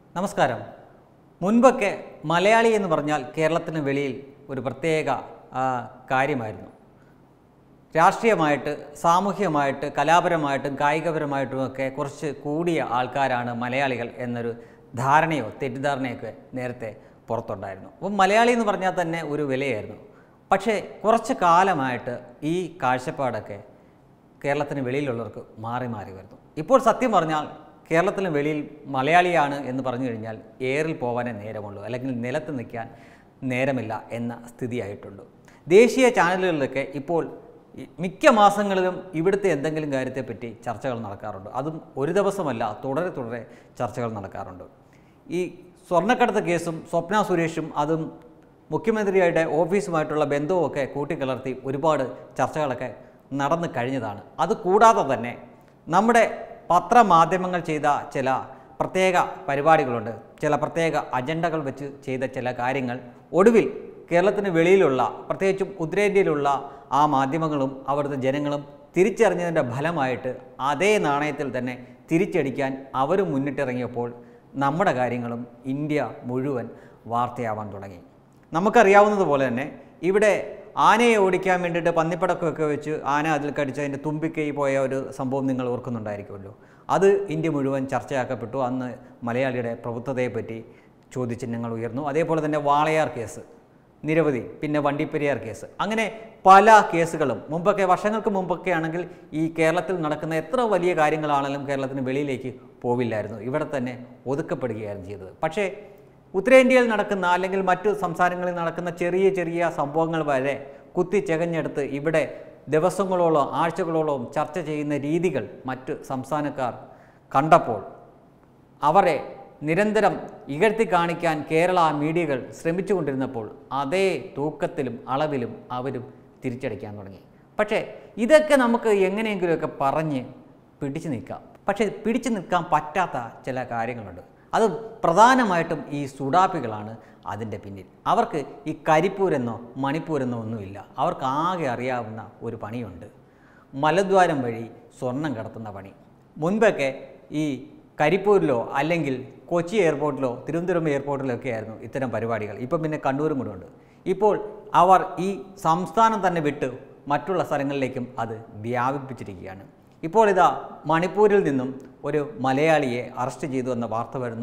നമസ്കാരം മുൻപൊക്കെ മലയാളി എന്ന് പറഞ്ഞാൽ കേരളത്തിന് വെളിയിൽ ഒരു പ്രത്യേക ആ, കാര്യമായിരുന്നു രാഷ്ട്രീയമായിട്ട് സാമൂഹികമായിട്ട് കലാപരമായിട്ടും കായികപരമായിട്ടും ഒക്കെ കുറച്ച് കൂടിയ ആൾക്കാരാണ് മലയാളികൾ എന്നൊരു ധാരണയോ തെറ്റിദ്ധാരണയൊക്കെ നേരത്തെ പുറത്തുണ്ടായിരുന്നു അപ്പം മലയാളി എന്ന് പറഞ്ഞാൽ തന്നെ ഒരു വിലയായിരുന്നു പക്ഷേ കുറച്ച് കാലമായിട്ട് ഈ കാഴ്ചപ്പാടൊക്കെ കേരളത്തിന് വെളിയിലുള്ളവർക്ക് മാറി മാറി വരുന്നു ഇപ്പോൾ സത്യം പറഞ്ഞാൽ കേരളത്തിന് വെളിയിൽ മലയാളിയാണ് എന്ന് പറഞ്ഞു കഴിഞ്ഞാൽ ഏറിൽ പോകാനേ നേരമുള്ളൂ അല്ലെങ്കിൽ നിലത്ത് നിൽക്കാൻ നേരമില്ല എന്ന സ്ഥിതിയായിട്ടുണ്ട് ദേശീയ ചാനലുകളിലൊക്കെ ഇപ്പോൾ ഈ മിക്ക മാസങ്ങളിലും ഇവിടുത്തെ എന്തെങ്കിലും കാര്യത്തെപ്പറ്റി ചർച്ചകൾ നടക്കാറുണ്ട് അതും ഒരു ദിവസമല്ല തുടരെ തുടരെ ചർച്ചകൾ നടക്കാറുണ്ട് ഈ സ്വർണ്ണക്കടത്ത് കേസും സ്വപ്ന സുരേഷും അതും മുഖ്യമന്ത്രിയുടെ ഓഫീസുമായിട്ടുള്ള ബന്ധവുമൊക്കെ കൂട്ടിക്കലർത്തി ഒരുപാട് ചർച്ചകളൊക്കെ നടന്നു കഴിഞ്ഞതാണ് അത് കൂടാതെ തന്നെ നമ്മുടെ പത്രമാധ്യമങ്ങൾ ചെയ്ത ചില പ്രത്യേക പരിപാടികളുണ്ട് ചില പ്രത്യേക അജണ്ടകൾ വെച്ച് ചെയ്ത ചില കാര്യങ്ങൾ ഒടുവിൽ കേരളത്തിന് വെളിയിലുള്ള പ്രത്യേകിച്ചും ഉത്തരേന്ത്യയിലുള്ള ആ മാധ്യമങ്ങളും അവിടുത്തെ ജനങ്ങളും തിരിച്ചറിഞ്ഞതിൻ്റെ ഫലമായിട്ട് അതേ നാണയത്തിൽ തന്നെ തിരിച്ചടിക്കാൻ അവരും മുന്നിട്ടിറങ്ങിയപ്പോൾ നമ്മുടെ കാര്യങ്ങളും ഇന്ത്യ മുഴുവൻ വാർത്തയാവാൻ തുടങ്ങി നമുക്കറിയാവുന്നതുപോലെ തന്നെ ഇവിടെ ആനയെ ഓടിക്കാൻ വേണ്ടിയിട്ട് പന്നിപ്പടക്കമൊക്കെ വെച്ച് ആന അതിൽ കടിച്ച് അതിൻ്റെ തുമ്പിക്കൈ പോയ ഒരു സംഭവം നിങ്ങൾ ഓർക്കുന്നുണ്ടായിരിക്കുമല്ലോ അത് ഇന്ത്യ മുഴുവൻ ചർച്ചയാക്കപ്പെട്ടു അന്ന് മലയാളിയുടെ പ്രഭുത്വതയെപ്പറ്റി ചോദ്യചിഹ്നങ്ങൾ ഉയർന്നു അതേപോലെ തന്നെ വാളയാർ കേസ് നിരവധി പിന്നെ വണ്ടിപ്പെരിയാർ കേസ് അങ്ങനെ പല കേസുകളും മുമ്പൊക്കെ വർഷങ്ങൾക്ക് മുമ്പൊക്കെ ആണെങ്കിൽ ഈ കേരളത്തിൽ നടക്കുന്ന എത്ര വലിയ കാര്യങ്ങളാണെങ്കിലും കേരളത്തിന് വെളിയിലേക്ക് പോവില്ലായിരുന്നു ഇവിടെ തന്നെ ഒതുക്കപ്പെടുകയായിരുന്നു ചെയ്തത് പക്ഷേ ഉത്തരേന്ത്യയിൽ നടക്കുന്ന അല്ലെങ്കിൽ മറ്റു സംസ്ഥാനങ്ങളിൽ നടക്കുന്ന ചെറിയ ചെറിയ സംഭവങ്ങൾ വരെ കുത്തി ചെകഞ്ഞെടുത്ത് ഇവിടെ ദിവസങ്ങളോളം ആഴ്ചകളോളം ചർച്ച ചെയ്യുന്ന രീതികൾ മറ്റ് സംസ്ഥാനക്കാർ കണ്ടപ്പോൾ അവരെ നിരന്തരം ഇകഴ്ത്തി കാണിക്കാൻ കേരള മീഡിയകൾ ശ്രമിച്ചുകൊണ്ടിരുന്നപ്പോൾ അതേ തൂക്കത്തിലും അളവിലും അവരും തിരിച്ചടിക്കാൻ തുടങ്ങി പക്ഷേ ഇതൊക്കെ നമുക്ക് എങ്ങനെയെങ്കിലുമൊക്കെ പറഞ്ഞ് പിടിച്ചു നിൽക്കാം പക്ഷേ പിടിച്ചു നിൽക്കാൻ പറ്റാത്ത ചില കാര്യങ്ങളുണ്ട് അത് പ്രധാനമായിട്ടും ഈ സുഡാപ്പികളാണ് അതിൻ്റെ പിന്നിൽ അവർക്ക് ഈ കരിപ്പൂരെന്നോ മണിപ്പൂരെന്നോ ഒന്നുമില്ല അവർക്ക് ആകെ അറിയാവുന്ന ഒരു പണിയുണ്ട് മലദ്വാരം വഴി സ്വർണം കടത്തുന്ന പണി മുൻപൊക്കെ ഈ കരിപ്പൂരിലോ അല്ലെങ്കിൽ കൊച്ചി എയർപോർട്ടിലോ തിരുവനന്തപുരം എയർപോർട്ടിലോ ഒക്കെ ആയിരുന്നു ഇത്തരം പരിപാടികൾ ഇപ്പം പിന്നെ കണ്ണൂരും കൂടെ ഉണ്ട് ഇപ്പോൾ അവർ ഈ സംസ്ഥാനം തന്നെ വിട്ട് മറ്റുള്ള സ്ഥലങ്ങളിലേക്കും അത് വ്യാപിപ്പിച്ചിരിക്കുകയാണ് ഇപ്പോൾ ഇതാ മണിപ്പൂരിൽ നിന്നും ഒരു മലയാളിയെ അറസ്റ്റ് ചെയ്തു എന്ന വാർത്ത വരുന്നു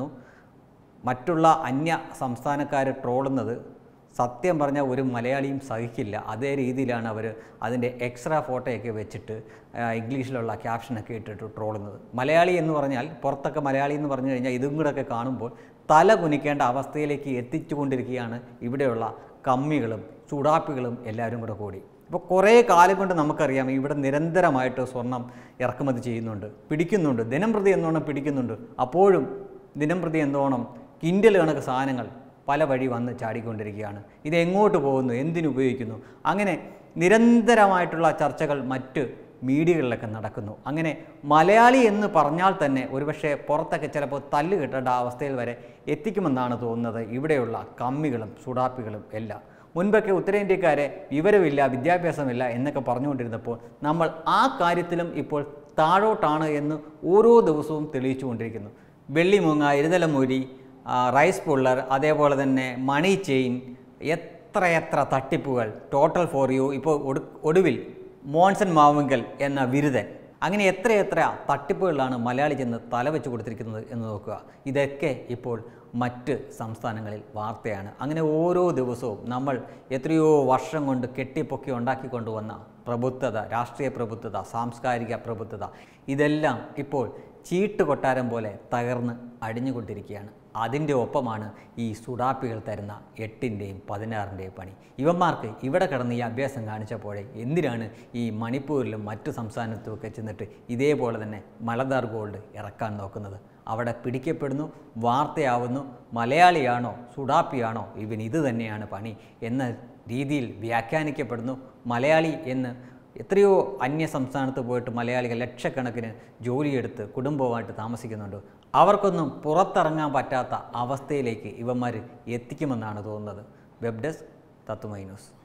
മറ്റുള്ള അന്യ സംസ്ഥാനക്കാർ ട്രോളുന്നത് സത്യം പറഞ്ഞാൽ ഒരു മലയാളിയും സഹിക്കില്ല അതേ രീതിയിലാണ് അവർ അതിൻ്റെ എക്സ്ട്രാ ഫോട്ടോയൊക്കെ വെച്ചിട്ട് ആ, ഇംഗ്ലീഷിലുള്ള ക്യാപ്ഷനൊക്കെ ഇട്ടിട്ട് ട്രോളുന്നത് മലയാളി എന്ന് പറഞ്ഞാൽ പുറത്തൊക്കെ മലയാളി എന്ന് പറഞ്ഞു കഴിഞ്ഞാൽ ഇതും കൂടെയൊക്കെ കാണുമ്പോൾ തല കുനിക്കേണ്ട അവസ്ഥയിലേക്ക് എത്തിച്ചുകൊണ്ടിരിക്കുകയാണ് ഇവിടെയുള്ള കമ്മികളും ചുടാപ്പികളും എല്ലാവരും കൂടെ കൂടി ഇപ്പോൾ കുറേ കാലം കൊണ്ട് നമുക്കറിയാം ഇവിടെ നിരന്തരമായിട്ട് സ്വർണം ഇറക്കുമതി ചെയ്യുന്നുണ്ട് പിടിക്കുന്നുണ്ട് ദിനം പ്രതി എന്നോണം പിടിക്കുന്നുണ്ട് അപ്പോഴും ദിനം പ്രതി എന്നോണം കിൻഡൽ കണക്ക് സാധനങ്ങൾ പല വഴി വന്ന് ചാടിക്കൊണ്ടിരിക്കുകയാണ് ഇത് എങ്ങോട്ട് പോകുന്നു എന്തിനുപയോഗിക്കുന്നു അങ്ങനെ നിരന്തരമായിട്ടുള്ള ചർച്ചകൾ മറ്റ് മീഡിയകളിലൊക്കെ നടക്കുന്നു അങ്ങനെ മലയാളി എന്ന് പറഞ്ഞാൽ തന്നെ ഒരുപക്ഷെ പുറത്തൊക്കെ ചിലപ്പോൾ തല്ല് കിട്ടേണ്ട അവസ്ഥയിൽ വരെ എത്തിക്കുമെന്നാണ് തോന്നുന്നത് ഇവിടെയുള്ള കമ്മികളും സുഡാപ്പികളും എല്ലാം മുൻപൊക്കെ ഉത്തരേന്ത്യക്കാരെ വിവരമില്ല വിദ്യാഭ്യാസമില്ല എന്നൊക്കെ പറഞ്ഞുകൊണ്ടിരുന്നപ്പോൾ നമ്മൾ ആ കാര്യത്തിലും ഇപ്പോൾ താഴോട്ടാണ് എന്ന് ഓരോ ദിവസവും തെളിയിച്ചുകൊണ്ടിരിക്കുന്നു വെള്ളിമുങ്ങ ഇരുതലമൂരി ആ, റൈസ് പുള്ളർ അതേപോലെ തന്നെ മണി ചെയിൻ എത്രയെത്ര തട്ടിപ്പുകൾ ടോട്ടൽ ഫോർ യു ഇപ്പോൾ ഒടു ഒടുവിൽ മോൺസൺ മാവുങ്കൽ എന്ന ബിരുദൻ അങ്ങനെ എത്രയെത്ര തട്ടിപ്പുകളിലാണ് മലയാളി ചെന്ന് തലവെച്ച് കൊടുത്തിരിക്കുന്നത് എന്ന് നോക്കുക ഇതൊക്കെ ഇപ്പോൾ മറ്റ് സംസ്ഥാനങ്ങളിൽ വാർത്തയാണ് അങ്ങനെ ഓരോ ദിവസവും നമ്മൾ എത്രയോ വർഷം കൊണ്ട് കെട്ടിപ്പൊക്കി ഉണ്ടാക്കിക്കൊണ്ടുവന്ന പ്രബുദ്ധത രാഷ്ട്രീയ പ്രബുദ്ധത സാംസ്കാരിക പ്രബുദ്ധത ഇതെല്ലാം ഇപ്പോൾ ചീട്ട് കൊട്ടാരം പോലെ തകർന്ന് അടിഞ്ഞുകൊണ്ടിരിക്കുകയാണ് അതിൻ്റെ ഒപ്പമാണ് ഈ സുഡാപ്പികൾ തരുന്ന എട്ടിൻ്റെയും പതിനാറിൻ്റെയും പണി ഇവന്മാർക്ക് ഇവിടെ കിടന്ന് ഈ അഭ്യാസം കാണിച്ചപ്പോഴേ എന്തിനാണ് ഈ മണിപ്പൂരിലും മറ്റു സംസ്ഥാനത്തുമൊക്കെ ചെന്നിട്ട് ഇതേപോലെ തന്നെ മലദാർ ഗോൾഡ് ഇറക്കാൻ നോക്കുന്നത് അവിടെ പിടിക്കപ്പെടുന്നു വാർത്തയാവുന്നു മലയാളിയാണോ സുഡാപ്പിയാണോ ഇവൻ ഇത് തന്നെയാണ് പണി എന്ന രീതിയിൽ വ്യാഖ്യാനിക്കപ്പെടുന്നു മലയാളി എന്ന് എത്രയോ അന്യ സംസ്ഥാനത്ത് പോയിട്ട് മലയാളികൾ ലക്ഷക്കണക്കിന് ജോലിയെടുത്ത് കുടുംബവുമായിട്ട് താമസിക്കുന്നുണ്ട് അവർക്കൊന്നും പുറത്തിറങ്ങാൻ പറ്റാത്ത അവസ്ഥയിലേക്ക് ഇവന്മാർ എത്തിക്കുമെന്നാണ് തോന്നുന്നത് വെബ് ഡെസ്ക് തത്തുമൈ ന്യൂസ്